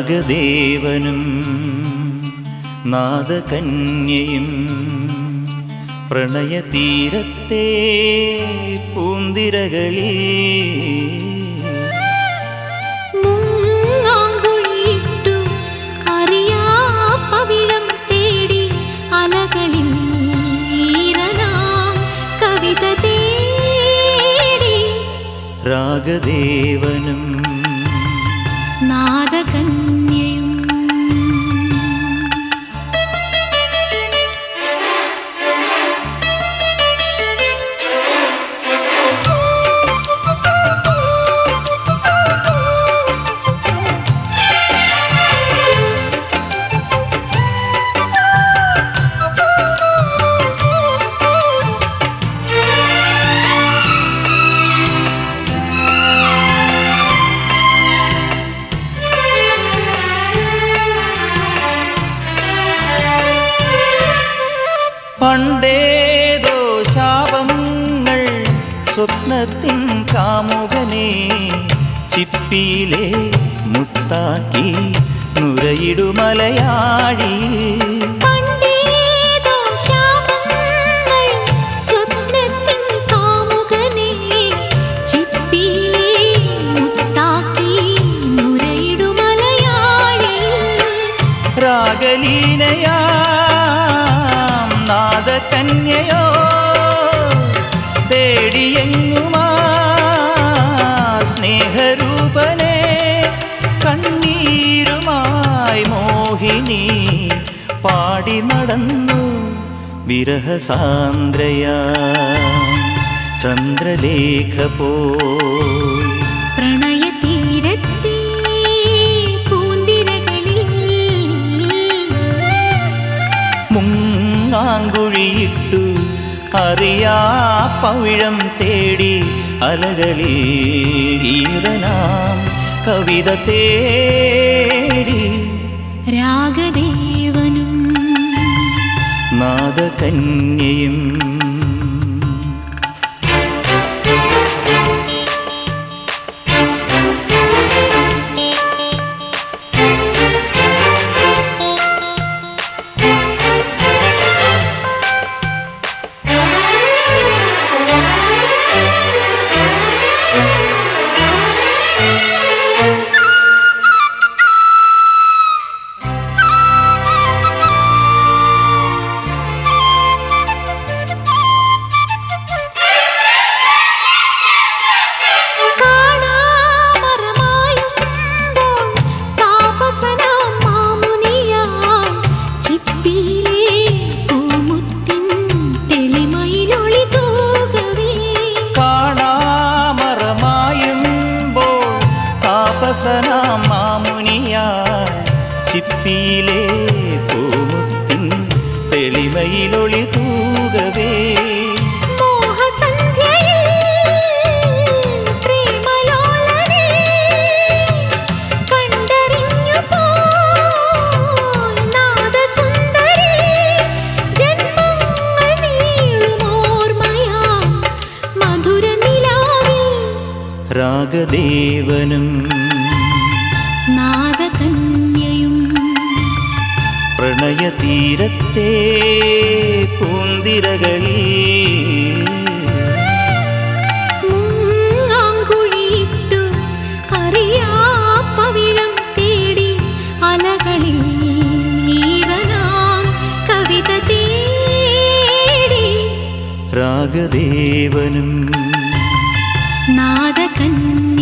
രാഗദേവനും നാദകന്യയും പ്രണയതീരത്തെ പൂന്തിരകളിൽ മുങ്ങാങ്കുഴിയിട്ടു അറിയാ പവിഴം തേടി അലകളിൽ ഈറനാം കവിത തേടി രാഗദേവനും നാദകന്യയും പണ്ടേതോ ശാപങ്ങൾ സ്വപ്നത്തിൻ കാമുകനെ ചിപ്പിയിലെ മുത്താക്കി നുരയിടുമലയാഴി പണ്ടേതോ ശാപങ്ങൾ സ്വപ്നത്തിൻ കാമുകനെ ചിപ്പിയിലെ മുത്താക്കി നുരയിടുമലയാഴിൽ രാഗലീനയാം നാദകന്യയോ തേടിയെങ്ങുമാ സ്നേഹരൂപനെ കണ്ണീരുമായി മോഹിനി പാടി നടന്നു വിരഹസാന്ദ്രയാ ചന്ദ്രലേഖ പോയി പ്രണയതീരത്തെ പൂന്തിരകളിൽ മുങ്ങാങ്കുഴിയിട്ടു അറിയാ പവിഴം തേടി അലകളിൽ ഈറനാം കവിത തേടി രാഗദേവനും നാദകന്യയും കാണാമറമായുമ്പോൾ താപസനാം മാമുനിയാം ചിപ്പിയിലെ പൂമുത്തിൻ തെളിമയിലൊളി തൂകവേ കാണാമറമായുമ്പോൾ താപസനാം മാമുനിയായി ചിപ്പിയിലെ പൂമുത്തിൻ തെളിമയിലൊളി തൂകവേ മോഹസന്ധ്യയിൽ പ്രേമലോലനെ കണ്ടറിഞ്ഞു പോയി നാദസുന്ദരി ജന്മങ്ങൾ നീളുമോർമ്മയാം മധുരനിലാവിൽ രാഗദേവനും നാദകന്യയും പ്രണയതീരത്തെ പൂന്തിരകളിൽ മുങ്ങാങ്കുഴിയിട്ടു അറിയാ പവിഴം തേടി അലകളിൽ ഈറനാം കവിത തേടി രാഗദേവനും നാദകന്യ